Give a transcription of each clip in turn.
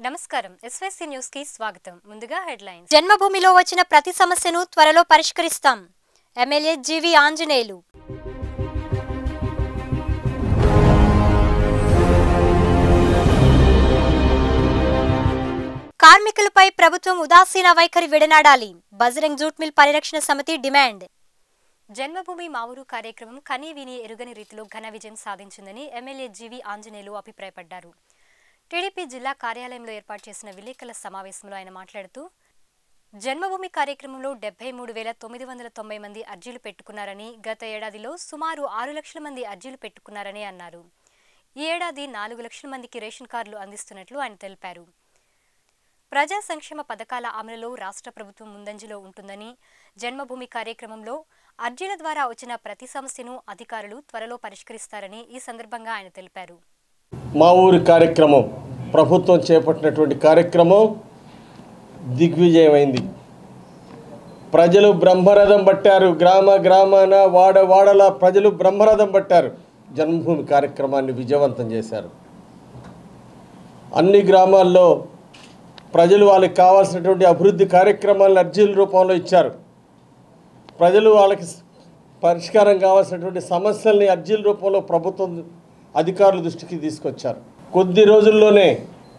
నమస్కారం SYC news కి స్వాగతం ముందుగా హెడ్లైన్స్ జన్మభూమిలో వచ్చిన ప్రతి సమస్యను త్వరలో పరిష్కరిస్తాం ఎమ్మెల్యే జీవి ఆంజనేయులు కార్మికులపై ప్రభుత్వం ఉదాసీన వైఖరి విడనాడాలి బజరంగ్ జూట్ మిల్ పరిరక్షణ సమితి డిమాండ్ జన్మభూమి మావురు కార్యక్రమం కనీ విని ఎరుగని రీతిలో ఘన విజయం సాధించిందని ఎమ్మెల్యే జీవి ఆంజనేయులు అభిప్రాయపడ్డారు టీడీపీ జిల్లా కార్యాలయంలో ఏర్పాటు చేసిన విలేకరుల సమావేశంలో ఆయన మాట్లాడుతూ జన్మభూమి కార్యక్రమంలో డెబ్బై మూడు వేల తొమ్మిది వందల తొంభై మంది అర్జీలు పెట్టుకున్నారని గత ఏడాదిలో సుమారు ఆరు లక్షల మంది అర్జీలు పెట్టుకున్నారని అన్నారు ఈ ఏడాది నాలుగు లక్షల మందికి రేషన్ కార్డులు అందిస్తున్నట్లు ఆయన తెలిపారు ప్రజా సంక్షేమ పథకాల అమలులో రాష్ట్ర ప్రభుత్వం ముందంజలో ఉంటుందని జన్మభూమి కార్యక్రమంలో అర్జీల ద్వారా వచ్చిన ప్రతి సమస్యను అధికారులు త్వరలో పరిష్కరిస్తారని ఈ సందర్భంగా ఆయన తెలిపారు మా ఊరి కార్యక్రమం ప్రభుత్వం చేపట్టినటువంటి కార్యక్రమం దిగ్విజయమైంది ప్రజలు బ్రహ్మరథం పట్టారు గ్రామ గ్రామాన వాడ వాడల ప్రజలు బ్రహ్మరథం పట్టారు జన్మభూమి కార్యక్రమాన్ని విజయవంతం చేశారు అన్ని గ్రామాల్లో ప్రజలు వాళ్ళకి కావాల్సినటువంటి అభివృద్ధి కార్యక్రమాలను అర్జీల రూపంలో ఇచ్చారు ప్రజలు వాళ్ళకి పరిష్కారం కావాల్సినటువంటి సమస్యల్ని అర్జీల రూపంలో ప్రభుత్వం అధికారుల దృష్టికి తీసుకొచ్చారు కొద్ది రోజుల్లోనే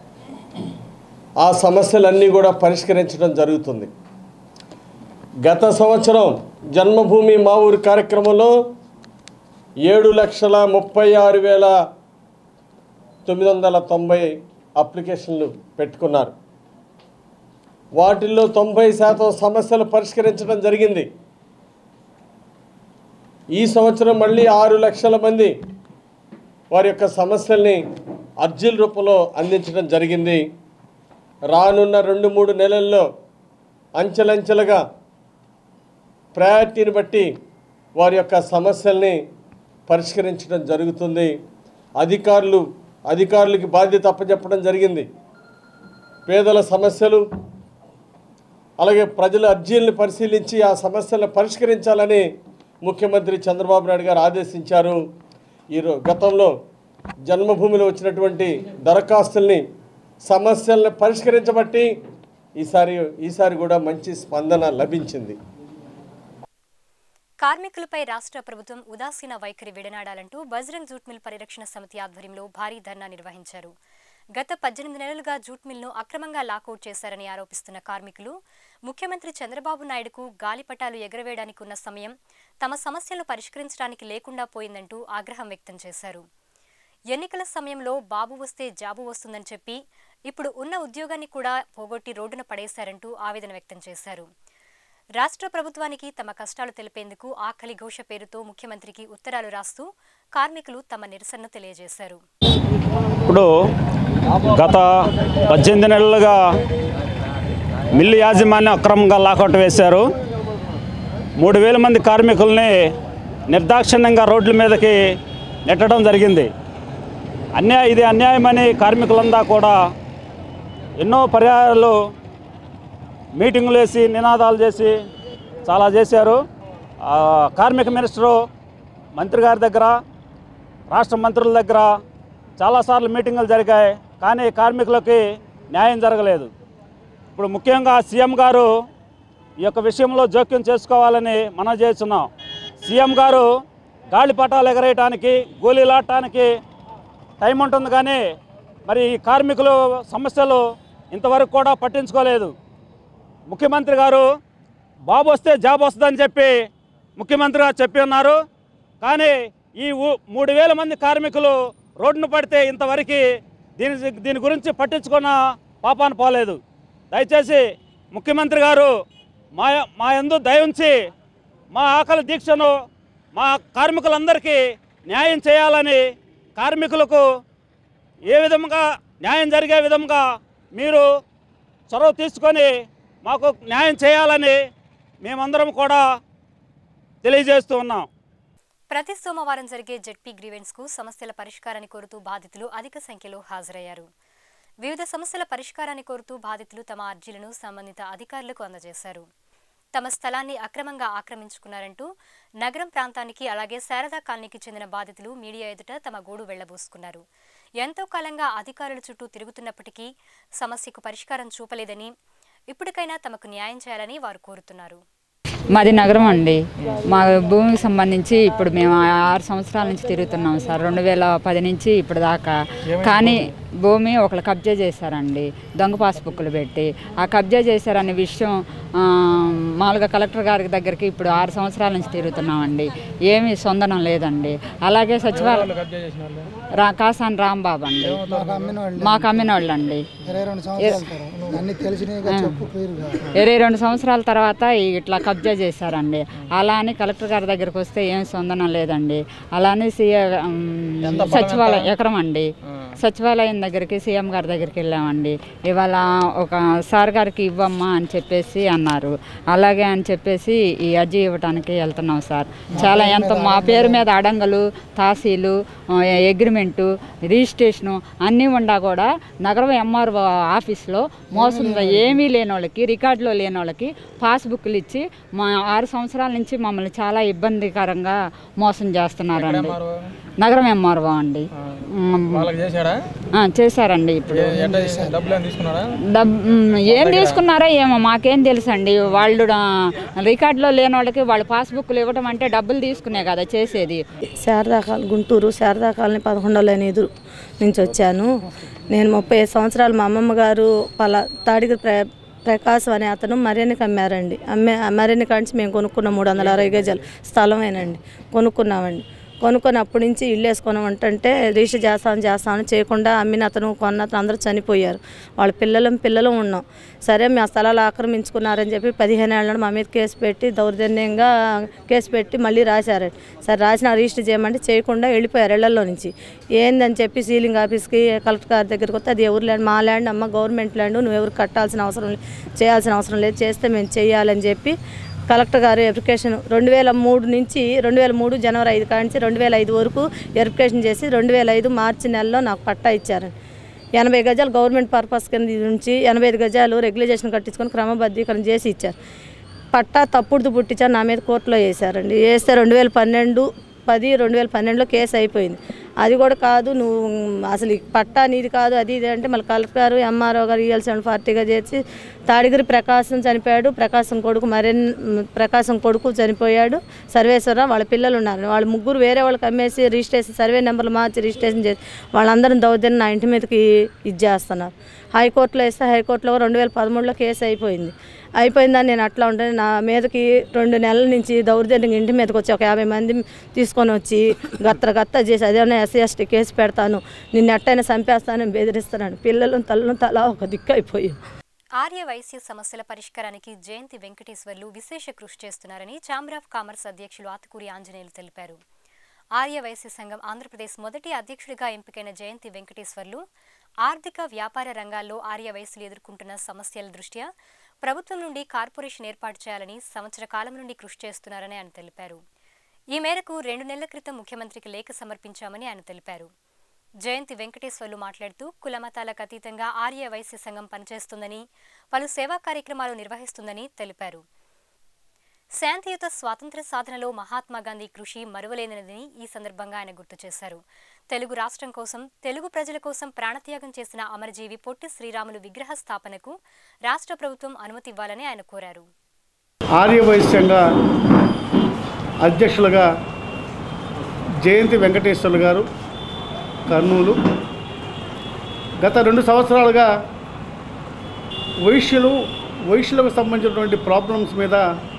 ఆ సమస్యలన్నీ కూడా పరిష్కరించడం జరుగుతుంది గత సంవత్సరం జన్మభూమి మా ఊరి కార్యక్రమంలో ఏడు లక్షల ముప్పై ఆరు వేల తొమ్మిది వందల తొంభై అప్లికేషన్లు పెట్టుకున్నారు వాటిల్లో తొంభై శాతం సమస్యలు పరిష్కరించడం జరిగింది ఈ సంవత్సరం మళ్ళీ ఆరు లక్షల మంది వారి యొక్క సమస్యల్ని అర్జీల రూపంలో అందించడం జరిగింది రానున్న రెండు మూడు నెలల్లో అంచెలంచెలుగా ప్రయారిటీని బట్టి వారి యొక్క సమస్యల్ని పరిష్కరించడం జరుగుతుంది అధికారులు అధికారులకి బాధ్యత అప్పచెప్పడం జరిగింది పేదల సమస్యలు అలాగే ప్రజల అర్జీలను పరిశీలించి ఆ సమస్యలను పరిష్కరించాలని ముఖ్యమంత్రి చంద్రబాబు నాయుడు గారు ఆదేశించారు ఈరో గతంలో జన్మభూమిలో వచ్చినటువంటి దరఖాస్తుల్ని సమస్యలను పరిష్కరించబట్టి ఈసారి ఈసారి కూడా మంచి స్పందన లభించింది కార్మికులపై రాష్ట్ర ప్రభుత్వం ఉదాసీన వైఖరి విడనాడాలంటూ బజరంగ్ జూట్ మిల్ పరిరక్షణ సమితి ఆధ్వర్యంలో భారీ ధర్నా నిర్వహించారు గత పద్దెనిమిది నెలలుగా జూట్ మిల్ను అక్రమంగా లాకౌట్ చేశారని ఆరోపిస్తున్న కార్మికులు ముఖ్యమంత్రి చంద్రబాబు నాయుడుకు గాలిపటాలు ఎగరవేయడానికి ఉన్న సమయం తమ సమస్యలను పరిష్కరించడానికి లేకుండా పోయిందంటూ ఆగ్రహం వ్యక్తం చేశారు ఎన్నికల సమయంలో బాబు వస్తే జాబు వస్తుందని చెప్పి ఇప్పుడు ఉన్న ఉద్యోగాన్ని కూడా పోగొట్టి రోడ్డున పడేశారంటూ ఆవేదన వ్యక్తం చేశారు రాష్ట్ర ప్రభుత్వానికి తమ కష్టాలు తెలిపేందుకు ఆకలి ఘోష పేరుతో ముఖ్యమంత్రికి ఉత్తరాలు రాస్తూ కార్మికులు తమ నిరసనను తెలియజేశారు ఇప్పుడు గత పద్దెనిమిది నెలలుగా మిల్లు యాజమాన్యం అక్రమంగా లాకౌట్ వేశారు మూడు వేల మంది కార్మికుల్ని నిర్దాక్షిణ్యంగా రోడ్ల మీదకి నెట్టడం జరిగింది అన్యాయ ఇది అన్యాయమని కార్మికులంతా కూడా ఎన్నో పర్యాయాలు మీటింగులు వేసి నినాదాలు చేసి చాలా చేశారు ఆ, కార్మిక మినిస్టరు మంత్రి గారి దగ్గర రాష్ట్ర మంత్రుల దగ్గర చాలాసార్లు మీటింగులు జరిగాయి కానీ కార్మికులకి న్యాయం జరగలేదు ఇప్పుడు ముఖ్యంగా సీఎం గారు ఈ యొక్క విషయంలో జోక్యం చేసుకోవాలని మనం చేస్తున్నాం సీఎం గారు గాలిపటాలు ఎగరేయటానికి గోళీలాడటానికి టైం ఉంటుంది కానీ మరి ఈ కార్మికులు సమస్యలు ఇంతవరకు కూడా పట్టించుకోలేదు ముఖ్యమంత్రి గారు బాబు వస్తే జాబ్ వస్తుందని చెప్పి ముఖ్యమంత్రి గారు చెప్పి ఉన్నారు కానీ ఈ ఊ- మూడు వేల మంది కార్మికులు రోడ్డును పడితే ఇంతవరకు దీని దీని గురించి పట్టించుకున్న పాపాన పోలేదు దయచేసి ముఖ్యమంత్రి గారు మా మా ఎందు దయ ఉంచి మా ఆకలి దీక్షను మా కార్మికులందరికీ న్యాయం చేయాలని కార్మికులకు ఏ విధంగా న్యాయం జరిగే విధంగా మీరు చొరవ తీసుకొని మాకు న్యాయం చేయాలని మేమందరం కూడా తెలియజేస్తూ ఉన్నాం ప్రతి సోమవారం జరిగే జెడ్పీ గ్రీవెన్స్ కు సమస్యల పరిష్కారాన్ని కోరుతూ బాధితులు అధిక సంఖ్యలో హాజరయ్యారు వివిధ సమస్యల పరిష్కారాన్ని కోరుతూ బాధితులు తమ అర్జీలను సంబంధిత అధికారులకు అందజేశారు తమ స్థలాన్ని అక్రమంగా ఆక్రమించుకున్నారంటూ నగరం ప్రాంతానికి అలాగే శారదా కాలనీకి చెందిన బాధితులు మీడియా ఎదుట తమ గోడు వెళ్లబోసుకున్నారు ఎంతో కాలంగా అధికారుల చుట్టూ తిరుగుతున్నప్పటికీ సమస్యకు పరిష్కారం చూపలేదని ఇప్పటికైనా తమకు న్యాయం చేయాలని వారు కోరుతున్నారు మాది నగరం అండి మా భూమికి సంబంధించి ఇప్పుడు మేము ఆరు సంవత్సరాల నుంచి తిరుగుతున్నాం సార్ రెండు వేల పది నుంచి ఇప్పుడు దాకా కానీ భూమి ఒకళ్ళు కబ్జా చేశారండి దొంగ పాస్బుక్లు పెట్టి ఆ కబ్జా చేశారనే విషయం ఆ, మామూలుగా కలెక్టర్ గారి దగ్గరికి ఇప్పుడు ఆరు సంవత్సరాల నుంచి తిరుగుతున్నామండి ఏమీ సొందనం లేదండి అలాగే సచివాలయం రా కాసాని రాంబాబు అండి మాకు అమ్మిన వాళ్ళు అండి ఇరవై రెండు సంవత్సరాల తర్వాత అన్ని తెలిసినాయిగా చెప్పు క్లియర్గా ఇరవై రెండు సంవత్సరాల తర్వాత ఈ ఇట్లా కబ్జా చేశారండి అలా అని కలెక్టర్ గారి దగ్గరికి వస్తే ఏం సొందనం లేదండి అలా అని సీఏ ఉమ్, సచివాలయం ఎకరం అండి సచివాలయం దగ్గరికి సీఎం గారి దగ్గరికి వెళ్ళామండి ఇవాళ ఒక సార్ గారికి ఇవ్వమ్మా అని చెప్పేసి అన్నారు అలాగే అని చెప్పేసి ఈ అర్జీ ఇవ్వడానికి వెళ్తున్నాం సార్ చాలా ఎంత మా పేరు మీద అడంగలు తాసీలు ఆ, అగ్రిమెంటు రిజిస్ట్రేషను అన్నీ ఉండా కూడా నగరం ఎంఆర్ఓ ఆఫీస్లో మోసం ఏమీ లేని వాళ్ళకి రికార్డులో లేని వాళ్ళకి పాస్బుక్లు ఇచ్చి మా ఆరు సంవత్సరాల నుంచి మమ్మల్ని చాలా ఇబ్బందికరంగా మోసం చేస్తున్నారండి నగరం ఎంఆర్ఓ అండి ఉమ్, వాళ్ళకి చేశాడా ఆ, చేశారండి ఇప్పుడు ఎట్ట చేశారు? డబ్బులు ఏమైనా తీసుకున్నారా డబ్ మ్, ఏం తీసుకున్నారో ఏమో మాకేం తెలుసండి వాళ్ళు ఆ, రికార్డులో లేని వాళ్ళకి వాళ్ళు పాస్బుక్లు ఇవ్వటం అంటే డబ్బులు తీసుకునే కదా చేసేది శారదా కాల గుంటూరు శారదా కాలనీ పదకొండో లైన్ ఎదురు నుంచి వచ్చాను నేను ముప్పై ఐదు సంవత్సరాలు మా అమ్మమ్మ గారు పలా తాడికి ప్ర ప్రకాశం అనే అతను మర్యానికి అమ్మారండి అమ్మే మర్యాని కాంచి మేము కొనుక్కున్న మూడు వందల అరవై గజాలు స్థలమేనండి కొనుక్కున్నామండి కొనుక్కొని అప్పటి నుంచి ఇల్లు వేసుకున్నామంటే రిజిస్టర్ చేస్తామని చేస్తామని చేయకుండా అమ్మిన అతను కొన్న అతను అందరూ చనిపోయారు వాళ్ళ పిల్లలం పిల్లలు ఉన్నాం సరే మీ ఆ స్థలాలు ఆక్రమించుకున్నారని చెప్పి పదిహేను ఏళ్ళ నుండి మా మీద కేసు పెట్టి దౌర్జన్యంగా కేసు పెట్టి మళ్ళీ రాశారు సరే రాసిన రిజిస్టర్ చేయమంటే చేయకుండా వెళ్ళిపోయారు ఇళ్లలో నుంచి ఏందని చెప్పి సీలింగ్ ఆఫీస్కి కలెక్టర్ గారి దగ్గరికి వస్తే అది ఎవరు ల్యాండ్ మా ల్యాండ్ అమ్మ గవర్నమెంట్ ల్యాండ్ నువ్వు ఎవరు కట్టాల్సిన అవసరం లేదు చేయాల్సిన అవసరం లేదు చేస్తే మేము చేయాలని చెప్పి కలెక్టర్ గారు వెరిఫికేషన్ రెండు వేల మూడు నుంచి రెండు వేల మూడు జనవరి ఐదు కానించి రెండు వేల ఐదు వరకు వెరిఫికేషన్ చేసి రెండు వేల ఐదు మార్చి నెలలో నాకు పట్టా ఇచ్చారండి ఎనభై గజాలు గవర్నమెంట్ పర్పస్ కింద నుంచి ఎనభై ఐదు గజాలు రెగ్యులేషన్ కట్టించుకొని క్రమబద్ధీకరణ చేసి ఇచ్చారు పట్టా తప్పుడుది పుట్టించారు నా మీద కోర్టులో వేశారండి వేస్తే రెండు వేల పన్నెండు పది రెండు వేల పన్నెండులో కేసు అయిపోయింది అది కూడా కాదు నువ్వు అసలు ఈ పట్టా నీది కాదు అది ఇది అంటే మళ్ళీ కలెక్టర్ గారు ఎంఆర్ఓ గారు ఈఎల్సీ పార్టీగా చేసి తాడిగిరి ప్రకాశం చనిపోయాడు ప్రకాశం కొడుకు మరిన్ ప్రకాశం కొడుకు చనిపోయాడు సర్వేశ్వరరావు వాళ్ళ పిల్లలు ఉన్నారు వాళ్ళు ముగ్గురు వేరే వాళ్ళకి అమ్మేసి రిజిస్ట్రేషన్ సర్వే నెంబర్లు మార్చి రిజిస్ట్రేషన్ చేసి వాళ్ళందరం దౌర్జన్యం నా ఇంటి మీదకి ఇది చేస్తున్నారు హైకోర్టులో వేస్తే హైకోర్టులో రెండు వేల పదమూడులో కేసు అయిపోయింది అయిపోయిందని నేను అట్లా ఉంటే నా మీదకి రెండు నెలల నుంచి దౌర్జన్యం ఇంటి మీదకి వచ్చి ఒక యాభై మంది తీసుకొని వచ్చి గత్ర గత్త చేసి అదేమన్నా ఎస్సీ ఎస్టీ కేసు పెడతాను నిన్ను ఎట్టయినా చంపేస్తానని బెదిరిస్తున్నాను పిల్లలు తల్లను తలా ఒక దిక్కు అయిపోయి ఆర్య వైశ్య సమస్యల పరిష్కారానికి జయంతి వెంకటేశ్వర్లు విశేష కృషి చేస్తున్నారని ఛాంబర్ ఆఫ్ కామర్స్ అధ్యక్షులు ఆతుకూరి ఆంజనేయులు తెలిపారు ఆర్య వైశ్య సంఘం ఆంధ్రప్రదేశ్ మొదటి అధ్యక్షుడిగా ఎంపికైన జయంతి వెంకటేశ్వర్లు ఆర్థిక వ్యాపార రంగాల్లో ఆర్య వయస్సులు ఎదుర్కొంటున్న సమస్యల దృష్ట్యా ప్రభుత్వం నుండి కార్పొరేషన్ ఏర్పాటు చేయాలని సంవత్సర కాలం నుండి కృషి చేస్తున్నారని ఆయన తెలిపారు ఈ మేరకు రెండు నెలల క్రితం ముఖ్యమంత్రికి లేఖ సమర్పించామని ఆయన తెలిపారు జయంతి వెంకటేశ్వర్లు మాట్లాడుతూ కులమతాలకు అతీతంగా ఆర్య వైశ్య సంఘం పనిచేస్తుందని పలు సేవా కార్యక్రమాలు నిర్వహిస్తుందని తెలిపారు శాంతియుత స్వాతంత్ర సాధనలో మహాత్మా గాంధీ కృషి మరువలేనిదని ఈ సందర్భంగా ఆయన గుర్తు చేశారు తెలుగు రాష్ట్రం కోసం తెలుగు ప్రజల కోసం ప్రాణత్యాగం చేసిన అమరజీవి పొట్టి శ్రీరాములు విగ్రహ స్థాపనకు రాష్ట్ర ప్రభుత్వం అనుమతి ఇవ్వాలని ఆయన కోరారు ఆర్యవైశ్యంగ అధ్యక్షులుగా జయంతి వెంకటేశ్వర్లు గారు కర్నూలు గత రెండు సంవత్సరాలుగా వైశ్యులు వైశ్యులకు సంబంధించినటువంటి ప్రాబ్లమ్స్ మీద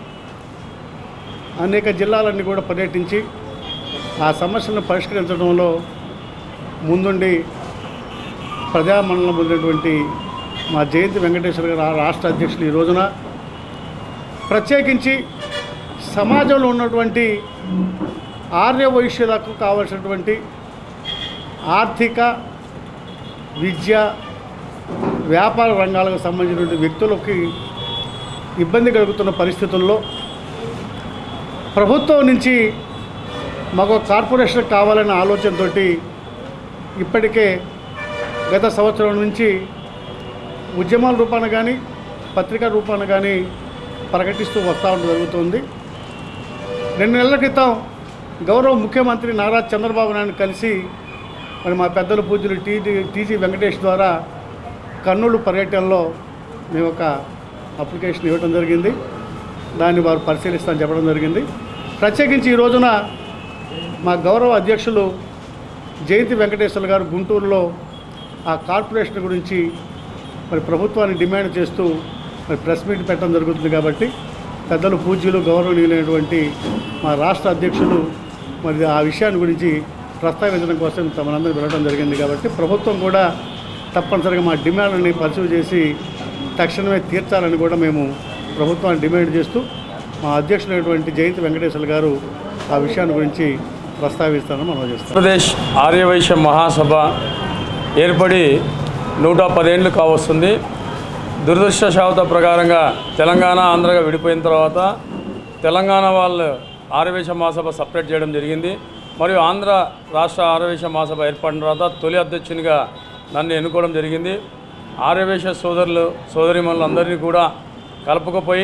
అనేక జిల్లాలన్నీ కూడా పర్యటించి ఆ సమస్యలను పరిష్కరించడంలో ముందుండి ప్రజామరణం పొందినటువంటి మా జయంతి వెంకటేశ్వర గారు ఆ రాష్ట్ర అధ్యక్షులు ఈ రోజున ప్రత్యేకించి సమాజంలో ఉన్నటువంటి ఆర్య వైశ్యులకు కావలసినటువంటి ఆర్థిక విద్య వ్యాపార రంగాలకు సంబంధించినటువంటి వ్యక్తులకి ఇబ్బంది కలుగుతున్న పరిస్థితుల్లో ప్రభుత్వం నుంచి మాకు ఒక కార్పొరేషన్ కావాలనే ఆలోచనతోటి ఇప్పటికే గత సంవత్సరం నుంచి ఉద్యమాల రూపాన కానీ పత్రికా రూపాన కానీ ప్రకటిస్తూ వస్తూ ఉండడం జరుగుతుంది రెండు నెలల క్రితం గౌరవ ముఖ్యమంత్రి నారా చంద్రబాబు నాయుడు కలిసి మరి మా పెద్దల పూజలు టీజీ టీజీ వెంకటేష్ ద్వారా కర్నూలు పర్యటనలో మేము ఒక అప్లికేషన్ ఇవ్వడం జరిగింది దాన్ని వారు పరిశీలిస్తామని చెప్పడం జరిగింది ప్రత్యేకించి ఈ రోజున మా గౌరవ అధ్యక్షులు జయంతి వెంకటేశ్వర గారు గుంటూరులో ఆ కార్పొరేషన్ గురించి మరి ప్రభుత్వాన్ని డిమాండ్ చేస్తూ మరి ప్రెస్ మీట్ పెట్టడం జరుగుతుంది కాబట్టి పెద్దలు పూజ్యులు గౌరవనీయులైనటువంటి మా రాష్ట్ర అధ్యక్షులు మరి ఆ విషయాన్ని గురించి ప్రస్తావించడం కోసం తమనందరూ వెళ్ళడం జరిగింది కాబట్టి ప్రభుత్వం కూడా తప్పనిసరిగా మా డిమాండ్ని పరిశీలి చేసి తక్షణమే తీర్చాలని కూడా మేము ప్రభుత్వాన్ని డిమాండ్ చేస్తూ మా అధ్యక్షులైనటువంటి జయంతి వెంకటేశ్వర గారు ఆ విషయాన్ని గురించి ప్రస్తావిస్తారని మనం చేస్తాం ఆంధ్రప్రదేశ్ ఆర్యవైశ్య మహాసభ ఏర్పడి నూట పదేండ్లు కావస్తుంది దురదృష్టశావత ప్రకారంగా తెలంగాణ ఆంధ్రగా విడిపోయిన తర్వాత తెలంగాణ వాళ్ళు ఆర్యవైశ్య మహాసభ సపరేట్ చేయడం జరిగింది మరియు ఆంధ్ర రాష్ట్ర ఆర్యవైశ్య మహాసభ ఏర్పడిన తర్వాత తొలి అధ్యక్షునిగా నన్ను ఎన్నుకోవడం జరిగింది ఆర్యవైశ్య సోదరులు సోదరిమణులు అందరినీ కూడా కలుపుకపోయి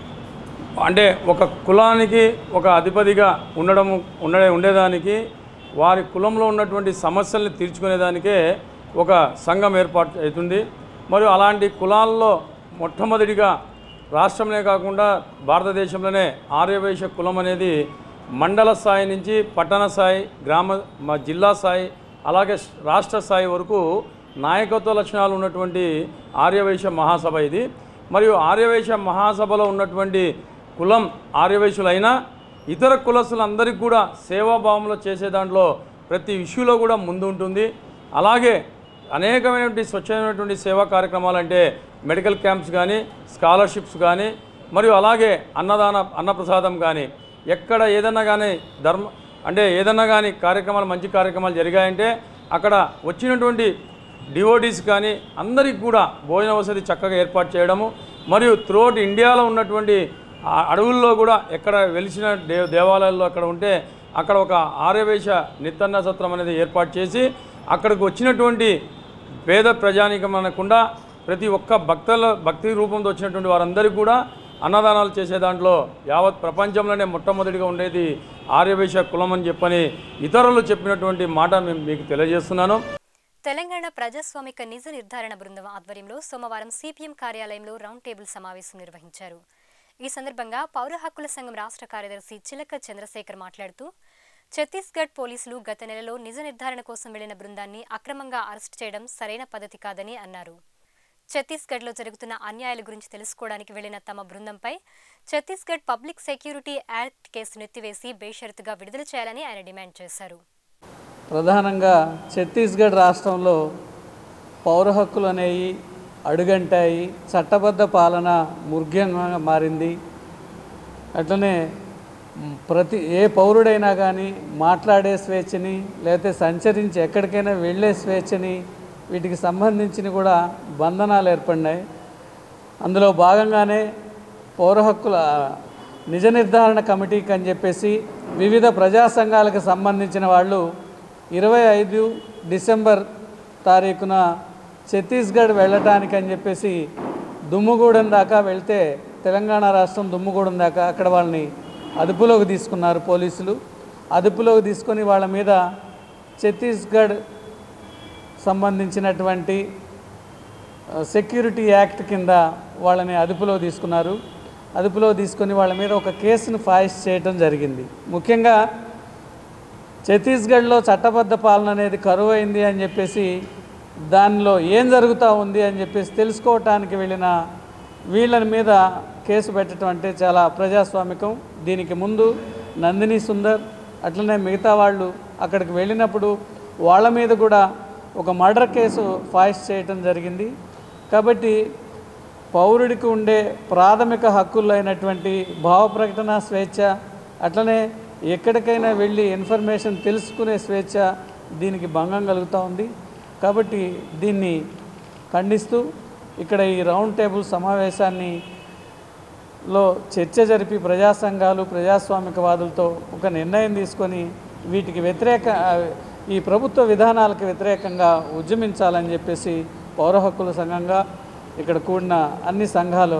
అంటే ఒక కులానికి ఒక అధిపతిగా ఉండడం ఉండే ఉండేదానికి వారి కులంలో ఉన్నటువంటి సమస్యల్ని తీర్చుకునేదానికే ఒక సంఘం ఏర్పాటు అవుతుంది మరియు అలాంటి కులాల్లో మొట్టమొదటిగా రాష్ట్రంలో కాకుండా భారతదేశంలోనే ఆర్యవైశ్య కులం అనేది మండల స్థాయి నుంచి పట్టణ స్థాయి గ్రామ మా జిల్లా స్థాయి అలాగే రాష్ట్ర స్థాయి వరకు నాయకత్వ లక్షణాలు ఉన్నటువంటి ఆర్యవైశ్య మహాసభ ఇది మరియు ఆర్యవైశ్య మహాసభలో ఉన్నటువంటి కులం ఆర్యవైశ్యులైనా ఇతర కులస్తులందరికీ కూడా సేవాభావంలో చేసే దాంట్లో ప్రతి ఇష్యూలో కూడా ముందు ఉంటుంది అలాగే అనేకమైనటువంటి స్వచ్ఛమైనటువంటి సేవా కార్యక్రమాలు అంటే మెడికల్ క్యాంప్స్ కానీ స్కాలర్షిప్స్ కానీ మరియు అలాగే అన్నదాన అన్నప్రసాదం కానీ ఎక్కడ ఏదన్నా కానీ ధర్మ అంటే ఏదన్నా కానీ కార్యక్రమాలు మంచి కార్యక్రమాలు జరిగాయంటే అక్కడ వచ్చినటువంటి డివోటీస్ కానీ అందరికీ కూడా భోజన వసతి చక్కగా ఏర్పాటు చేయడము మరియు త్రూఅవుట్ ఇండియాలో ఉన్నటువంటి ఆ అడవుల్లో కూడా ఎక్కడ వెలిసిన దే దేవాలయాల్లో అక్కడ ఉంటే అక్కడ ఒక ఆర్యవేశ నిత్తన్న సత్రం అనేది ఏర్పాటు చేసి అక్కడికి వచ్చినటువంటి పేద ప్రజానికం అనకుండా ప్రతి ఒక్క భక్తుల భక్తి రూపంతో వచ్చినటువంటి వారందరికీ కూడా అన్నదానాలు చేసే దాంట్లో యావత్ ప్రపంచంలోనే మొట్టమొదటిగా ఉండేది ఆర్యవేశ కులం అని చెప్పని ఇతరులు చెప్పినటువంటి మాట నేను మీకు తెలియజేస్తున్నాను తెలంగాణ ప్రజాస్వామిక నిజ నిర్ధారణ బృందం ఆధ్వర్యంలో సోమవారం సిపిఎం కార్యాలయంలో రౌండ్ టేబుల్ సమావేశం నిర్వహించారు ఈ సందర్భంగా పౌర హక్కుల సంఘం రాష్ట్ర కార్యదర్శి చిలక చంద్రశేఖర్ మాట్లాడుతూ ఛత్తీస్గఢ్ పోలీసులు గత నెలలో నిజ నిర్ధారణ కోసం వెళ్లిన బృందాన్ని అక్రమంగా అరెస్ట్ చేయడం సరైన పద్ధతి కాదని అన్నారు ఛత్తీస్గఢ్లో జరుగుతున్న అన్యాయాల గురించి తెలుసుకోవడానికి వెళ్లిన తమ బృందంపై ఛత్తీస్గఢ్ పబ్లిక్ సెక్యూరిటీ యాక్ట్ కేసును ఎత్తివేసి బేషరతుగా విడుదల చేయాలని ఆయన డిమాండ్ చేశారు ప్రధానంగా ఛత్తీస్గఢ్ రాష్ట్రంలో పౌర హక్కులు అనేవి అడుగంటాయి చట్టబద్ధ పాలన ముర్గ్యంగా మారింది అట్లనే మ్, ప్రతి ఏ పౌరుడైనా కానీ మాట్లాడే స్వేచ్ఛని లేకపోతే సంచరించి ఎక్కడికైనా వెళ్ళే స్వేచ్ఛని వీటికి సంబంధించిన కూడా బంధనాలు ఏర్పడినాయి అందులో భాగంగానే పౌర హక్కుల నిజ నిర్ధారణ కమిటీకి అని చెప్పేసి వివిధ ప్రజా సంఘాలకు సంబంధించిన వాళ్ళు ఇరవై ఐదు డిసెంబర్ తారీఖున ఛత్తీస్గఢ్ వెళ్ళటానికి అని చెప్పేసి దుమ్ముగూడెం దాకా వెళ్తే తెలంగాణ రాష్ట్రం దుమ్ముగూడెం దాకా అక్కడ వాళ్ళని అదుపులోకి తీసుకున్నారు పోలీసులు అదుపులోకి తీసుకొని వాళ్ళ మీద ఛత్తీస్గఢ్ సంబంధించినటువంటి సెక్యూరిటీ యాక్ట్ కింద వాళ్ళని అదుపులో తీసుకున్నారు అదుపులో తీసుకొని వాళ్ళ మీద ఒక కేసును ఫైల్ చేయటం జరిగింది ముఖ్యంగా ఛత్తీస్గఢ్లో చట్టబద్ధ పాలన అనేది కరువు అయింది అని చెప్పేసి దానిలో ఏం జరుగుతూ ఉంది అని చెప్పేసి తెలుసుకోవటానికి వెళ్ళిన వీళ్ళని మీద కేసు పెట్టడం అంటే చాలా ప్రజాస్వామికం దీనికి ముందు నందిని సుందర్ అట్లనే మిగతా వాళ్ళు అక్కడికి వెళ్ళినప్పుడు వాళ్ళ మీద కూడా ఒక మర్డర్ కేసు ఫైల్ చేయటం జరిగింది కాబట్టి పౌరుడికి ఉండే ప్రాథమిక హక్కులు అయినటువంటి భావ ప్రకటన స్వేచ్ఛ అట్లనే ఎక్కడికైనా వెళ్ళి ఇన్ఫర్మేషన్ తెలుసుకునే స్వేచ్ఛ దీనికి భంగం కలుగుతూ ఉంది కాబట్టి దీన్ని ఖండిస్తూ ఇక్కడ ఈ రౌండ్ టేబుల్ సమావేశాన్ని లో చర్చ జరిపి ప్రజా సంఘాలు ప్రజాస్వామికవాదులతో ఒక నిర్ణయం తీసుకొని వీటికి వ్యతిరేక ఈ ప్రభుత్వ విధానాలకు వ్యతిరేకంగా ఉద్యమించాలని చెప్పేసి పౌర హక్కుల సంఘంగా ఇక్కడ కూడిన అన్ని సంఘాలు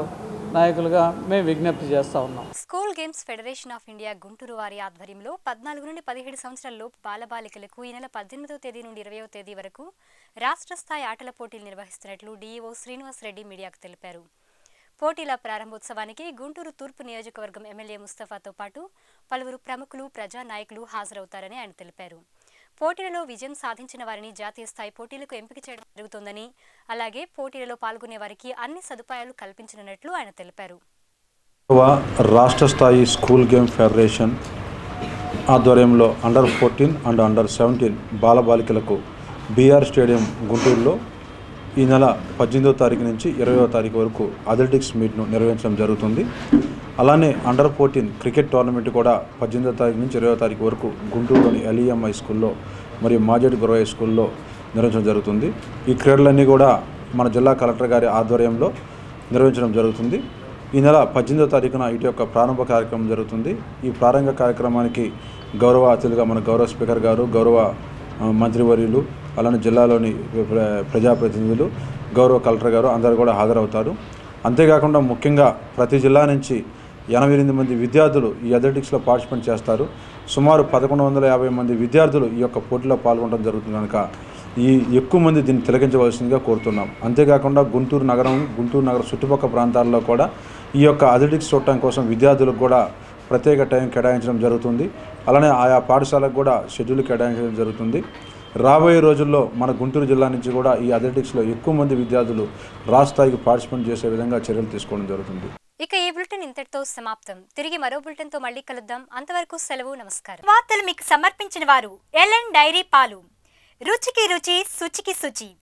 నాయకులుగా మేము విజ్ఞప్తి చేస్తూ ఉన్నాం school games federation of India Guntur వారి ఆధ్వర్యంలో పద్నాలుగు నుండి పదిహేడు సంవత్సరాల లోపు బాలబాలికలకు ఈ నెల పద్దెనిమిదవ తేదీ నుండి ఇరవయో తేదీ వరకు రాష్ట్ర స్థాయి ఆటల పోటీలు నిర్వహిస్తున్నట్లు డీఈఓ శ్రీనివాస్ రెడ్డి మీడియాకు తెలిపారు పోటీల ప్రారంభోత్సవానికి గుంటూరు తూర్పు నియోజకవర్గం ఎమ్మెల్యే ముస్తఫాతో పాటు పలువురు ప్రముఖులు ప్రజా నాయకులు హాజరవుతారని ఆయన తెలిపారు పోటీలలో విజయం సాధించిన వారిని జాతీయ స్థాయి పోటీలకు ఎంపిక చేయడం జరుగుతుందని అలాగే పోటీలలో పాల్గొనే వారికి అన్ని సదుపాయాలు కల్పించనున్నట్లు ఆయన తెలిపారు గోవా రాష్ట్ర స్థాయి స్కూల్ గేమ్ ఫెడరేషన్ ఆధ్వర్యంలో under fourteen and under seventeen బాలబాలికలకు బీఆర్ స్టేడియం గుంటూరులో ఈ నెల పద్దెనిమిదవ తారీఖు నుంచి ఇరవయో తారీఖు వరకు అథ్లెటిక్స్ మీట్ను నిర్వహించడం జరుగుతుంది అలానే అండర్ ఫోర్టీన్ క్రికెట్ టోర్నమెంట్ కూడా పద్దెనిమిదవ తారీఖు నుంచి ఇరవయో తారీఖు వరకు గుంటూరులోని ఎల్ఈఎం హై స్కూల్లో మరియు మాజేటి గురవయ్య స్కూల్లో నిర్వహించడం జరుగుతుంది ఈ క్రీడలన్నీ కూడా మన జిల్లా కలెక్టర్ గారి ఆధ్వర్యంలో నిర్వహించడం జరుగుతుంది ఈ నెల పద్దెనిమిదవ తారీఖున ఇటు యొక్క ప్రారంభ కార్యక్రమం జరుగుతుంది ఈ ప్రారంభ కార్యక్రమానికి గౌరవ అతిథిగా మన గౌరవ స్పీకర్ గారు గౌరవ ఆ, మంత్రివర్యులు అలానే జిల్లాలోని ప్ర- ప్రజాప్రతినిధులు గౌరవ కలెక్టర్ గారు అందరూ కూడా హాజరవుతారు అంతేకాకుండా ముఖ్యంగా ప్రతి జిల్లా నుంచి ఎనభై ఎనిమిది మంది విద్యార్థులు ఈ అథ్లెటిక్స్లో పార్టిసిపేట్ చేస్తారు సుమారు పదకొండు వందల యాభై మంది విద్యార్థులు ఈ యొక్క పోటీలో పాల్గొనడం జరుగుతుంది కనుక ఈ ఎక్కువ మంది దీన్ని తిలకించవలసిందిగా కోరుతున్నాం అంతేకాకుండా గుంటూరు నగరం గుంటూరు నగర చుట్టుపక్కల ప్రాంతాల్లో కూడా ఈ యొక్క అథ్లెటిక్స్ చూడటం కోసం విద్యార్థులకు కూడా ప్రత్యేక టైం కేటాయించడం జరుగుతుంది అలానే ఆయా పాఠశాలకు కూడా షెడ్యూల్ కేటాయించడం జరుగుతుంది రాబోయే రోజుల్లో మన గుంటూరు జిల్లా నుంచి కూడా ఈ అథ్లెటిక్స్లో ఎక్కువ మంది విద్యార్థులు రాష్ట్ర స్థాయికి పార్టిసిపేట్ చేసే విధంగా చర్యలు తీసుకోవడం జరుగుతుంది ఇక ఈ బులెటిన్ ఇంతటితో సమాప్తం తిరిగి మరో బులెటిన్ తో మళ్ళీ కలుద్దాం అంతవరకు సెలవు నమస్కారం వార్తలు మీకు సమర్పించిన వారు ఎల్ఎన్ డైరీ పాలు రుచికి రుచి శుచికి శుచి